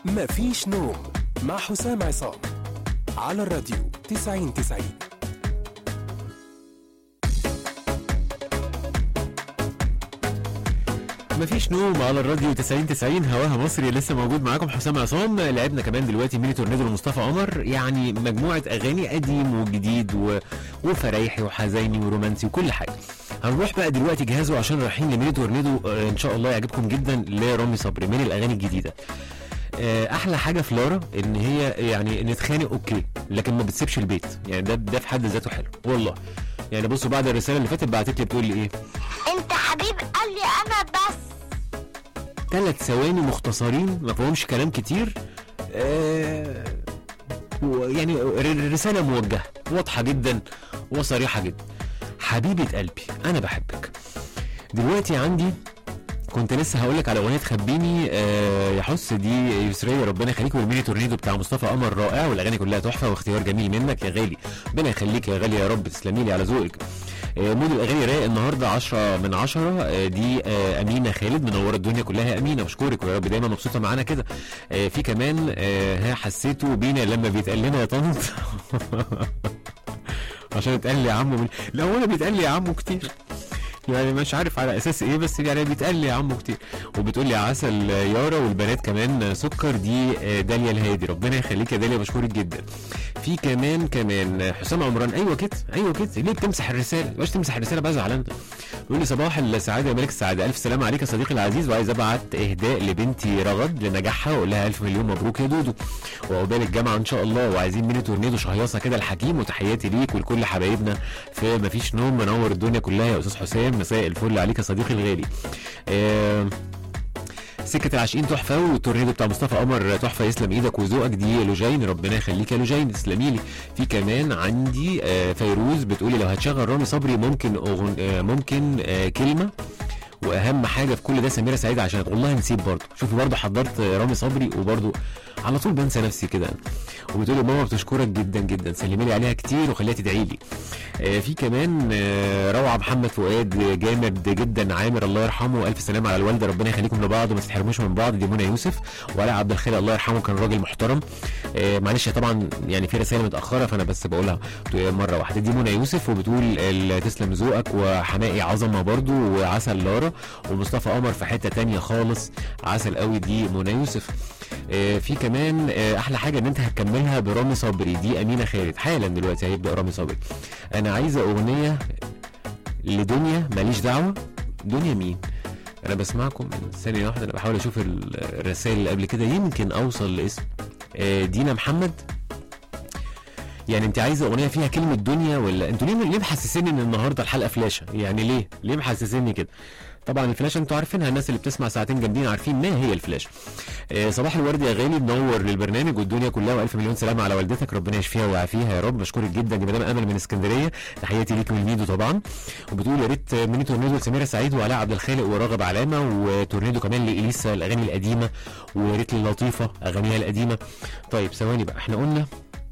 مفيش نوم مع حسام عصام على الراديو 90 90 مفيش نوم على الراديو 90 90 هواها مصري لسه موجود معاكم حسام عصام لعبنا كمان دلوقتي ميني تورنيدو لمصطفى قمر يعني مجموعه اغاني قديم وجديد و... وفرايحي وحزيني ورومانسي وكل حاجه هنروح بقى دلوقتي جهزوا عشان رايحين لميني تورنيدو آه، ان شاء الله يعجبكم جدا لرامي صبري من الاغاني الجديده آه، احلى حاجه في لارا ان هي يعني نتخانق اوكي لكن ما بتسيبش البيت يعني ده ده في حد ذاته حلو والله يعني بصوا بعد الرساله اللي فاتت بعتت لي بتقول لي ايه انت حبيب قال لي انا بس ثلاث ثواني مختصرين ما فيهمش كلام كتير آه و- يعني ر- رسالة موجهة واضحة جدا وصريحة جدا حبيبة قلبي أنا بحبك دلوقتي عندي كنت لسه هقول لك على اغنيه خبيني آه يا حس دي يسريه ربنا يخليك والميني تورنيدو بتاع مصطفى قمر رائع والاغاني كلها تحفه واختيار جميل منك يا غالي ربنا يخليك يا غالي يا رب تسلمي لي على ذوقك آه، مود الاغاني رايق النهارده 10 من 10 آه، دي آه، امينه خالد منوره الدنيا كلها يا امينه بشكرك ويا رب دايما مبسوطه معانا كده آه، في كمان آه، ها حسيته بينا لما بيتقال لنا يا طنط عشان اتقال لي يا عمو من... لا هو انا بيتقال لي يا عمو كتير يعني مش عارف على اساس ايه بس يعني بيتقال لي يا عمو كتير وبتقول لي عسل يارا والبنات كمان سكر دي آه، داليا الهادي ربنا يخليك يا داليا بشكرك جدا في كمان كمان حسام عمران ايوه كده ايوه كده ليه بتمسح الرساله باش تمسح الرساله بزعل انا بيقول لي صباح السعاده يا ملك السعاده الف سلام عليك يا صديقي العزيز وعايز ابعت اهداء لبنتي رغد لنجاحها واقول لها الف مليون مبروك يا دودو وعقبال الجامعه ان شاء الله وعايزين ميني تورنيدو شهيصه كده الحكيم وتحياتي ليك ولكل حبايبنا في مفيش نوم منور الدنيا كلها يا استاذ حسام مساء الفل عليك يا صديقي الغالي آه سكة العاشقين تحفة والتورنيدو بتاع مصطفى قمر تحفة يسلم ايدك وذوقك دي لوجين ربنا يخليك يا لوجين تسلمي لي في كمان عندي آه، فيروز بتقولي لو هتشغل رامي صبري ممكن أغن... آه، ممكن آه، كلمة واهم حاجه في كل ده سميره سعيد عشان والله نسيب برضه شوفي برضه حضرت رامي صبري وبرضه على طول بنسى نفسي كده وبتقولي ماما بتشكرك جدا جدا سلمي لي عليها كتير وخليها تدعي لي آه، في كمان آه، روعه محمد فؤاد جامد جدا عامر الله يرحمه الف سلامه على الوالده ربنا يخليكم لبعض وما تتحرموش من بعض دي منى يوسف وعلاء عبد الخالق الله يرحمه كان راجل محترم آه، معلش طبعا يعني في رسائل متاخره فانا بس بقولها مره واحده دي منى يوسف وبتقول ال- تسلم ذوقك وحمائي عظمه برضو وعسل لارا ومصطفى قمر في حته تانية خالص عسل قوي دي منى يوسف آه، في كمان آه، احلى حاجه ان انت هتكملها برامي صبري دي امينه خالد حالا دلوقتي هيبدا رامي صبري انا عايزه اغنيه لدنيا ماليش دعوه دنيا مين انا بسمعكم من ثانيه واحده انا بحاول اشوف ال- الرسائل اللي قبل كده يمكن اوصل لاسم آه، دينا محمد يعني انت عايزه اغنيه فيها كلمه دنيا ولا انتوا ليه ليه محسسيني ان النهارده الحلقه فلاشه يعني ليه ليه محسسيني كده طبعا الفلاشه انتوا عارفينها الناس اللي بتسمع ساعتين جامدين عارفين ما هي الفلاشه آه صباح الورد يا غالي منور للبرنامج والدنيا كلها والف مليون سلامه على والدتك ربنا يشفيها ويعافيها يا رب بشكرك جدا يا مدام امل من اسكندريه تحياتي ليك والميدو طبعا وبتقول يا ريت ميني تورنيدو لسميره سعيد وعلاء عبد الخالق وراغب علامه وتورنيدو كمان لاليسا الاغاني القديمه ويا ريت للطيفه اغانيها القديمه طيب ثواني بقى احنا قلنا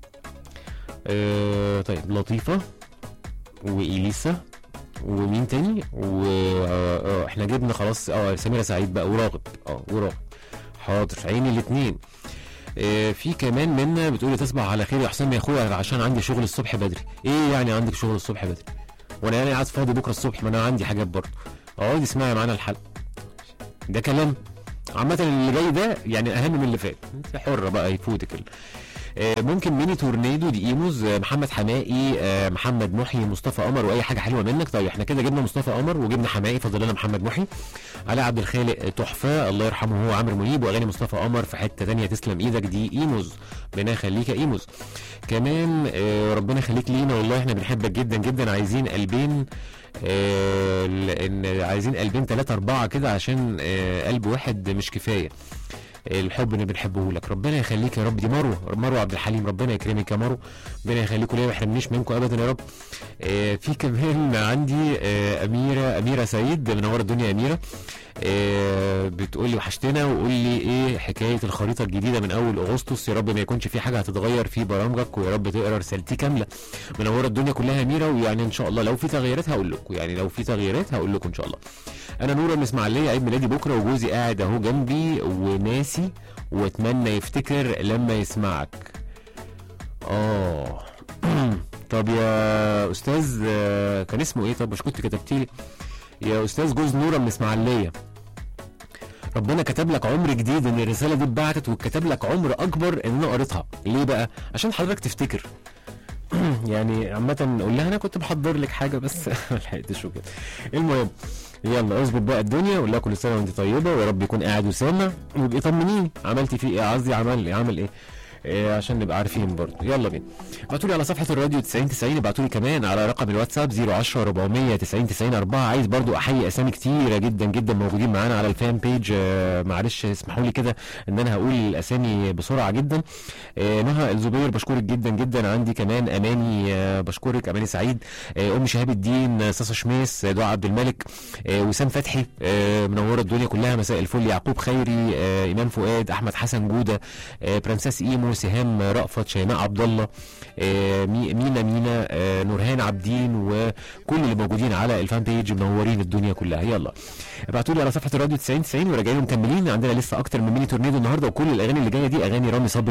آه طيب لطيفة وإليسا ومين تاني واحنا جبنا خلاص اه سميرة سعيد بقى وراغب اه وراغب حاضر عيني الاتنين آه في كمان منا بتقولي تصبح على خير يا حسام يا اخويا عشان عندي شغل الصبح بدري ايه يعني عندك شغل الصبح بدري وانا يعني قاعد فاضي بكره الصبح ما انا عندي حاجات برضه اقعدي اسمعي معانا الحلقه ده كلام عامة اللي جاي ده يعني اهم من اللي فات انت حرة بقى يفوتك ال... آه، ممكن ميني تورنيدو دي ايموز آه، محمد حمائي آه، محمد محي مصطفى قمر واي حاجه حلوه منك طيب احنا كده جبنا مصطفى قمر وجبنا حمائي فاضل لنا محمد محي علاء عبد الخالق آه، تحفه الله يرحمه هو عامر منيب واغاني مصطفى قمر في حته تانية تسلم ايدك دي ايموز ربنا يخليك يا ايموز كمان آه، ربنا يخليك لينا والله احنا بنحبك جدا جدا عايزين قلبين آه، لان عايزين قلبين ثلاثة أربعة كده عشان آه، قلب واحد مش كفاية الحب اللي بنحبه لك ربنا يخليك يا رب دي مروه مروه عبد الحليم ربنا يكرمك يا مروه ربنا يخليكم ليا ما يحرمنيش منكم ابدا يا رب آه في كمان عندي آه اميره اميره سعيد منوره الدنيا يا اميره آه بتقول لي وحشتنا وقول لي ايه حكايه الخريطه الجديده من اول اغسطس يا رب ما يكونش في حاجه هتتغير في برامجك ويا رب تقرا رسالتي كامله منوره الدنيا كلها ميرا ويعني ان شاء الله لو في تغييرات هقول لكم يعني لو في تغييرات هقول لكم ان شاء الله انا نوره من اسماعيليه عيد ميلادي بكره وجوزي قاعد اهو جنبي وناسي واتمنى يفتكر لما يسمعك اه طب يا استاذ آه، كان اسمه ايه طب مش كنت كتبت لي يا استاذ جوز نوره من اسماعيليه ربنا كتب لك عمر جديد ان الرساله دي اتبعتت وكتب لك عمر اكبر ان انا قريتها ليه بقى عشان حضرتك تفتكر يعني عامة قول لها انا كنت بحضر لك حاجة بس ما لحقتش وكده. المهم يلا اظبط بقى الدنيا وقول لها كل سنة وانت طيبة ويا رب يكون قاعد وسامع ويبقى طمنيني عملتي فيه ايه قصدي عمل ايه عمل ايه إيه عشان نبقى عارفين برضه يلا بينا ابعتوا لي على صفحه الراديو 90 90 ابعتوا لي كمان على رقم الواتساب 010 400 90 90 4 عايز برضه احيي اسامي كتيره جدا جدا موجودين معانا على الفان بيج آه، معلش اسمحوا لي كده ان انا هقول الاسامي بسرعه جدا آه، نهى الزبير بشكرك جدا جدا عندي كمان اماني آه، بشكرك اماني سعيد آه، ام شهاب الدين آه، صاصه شميس آه، دعاء عبد الملك آه، وسام فتحي آه، منوره الدنيا كلها مساء الفل يعقوب خيري آه، ايمان فؤاد احمد حسن جوده آه، برنسس ايمو سهام رأفت شيماء عبد الله آه، مي- مينا مينا آه، نورهان عابدين وكل اللي موجودين على الفان بيج منورين الدنيا كلها يلا ابعتوا لي على صفحه الراديو 90 90 وراجعين مكملين عندنا لسه اكتر من ميني تورنيدو النهارده وكل الاغاني اللي جايه دي اغاني رامي صبري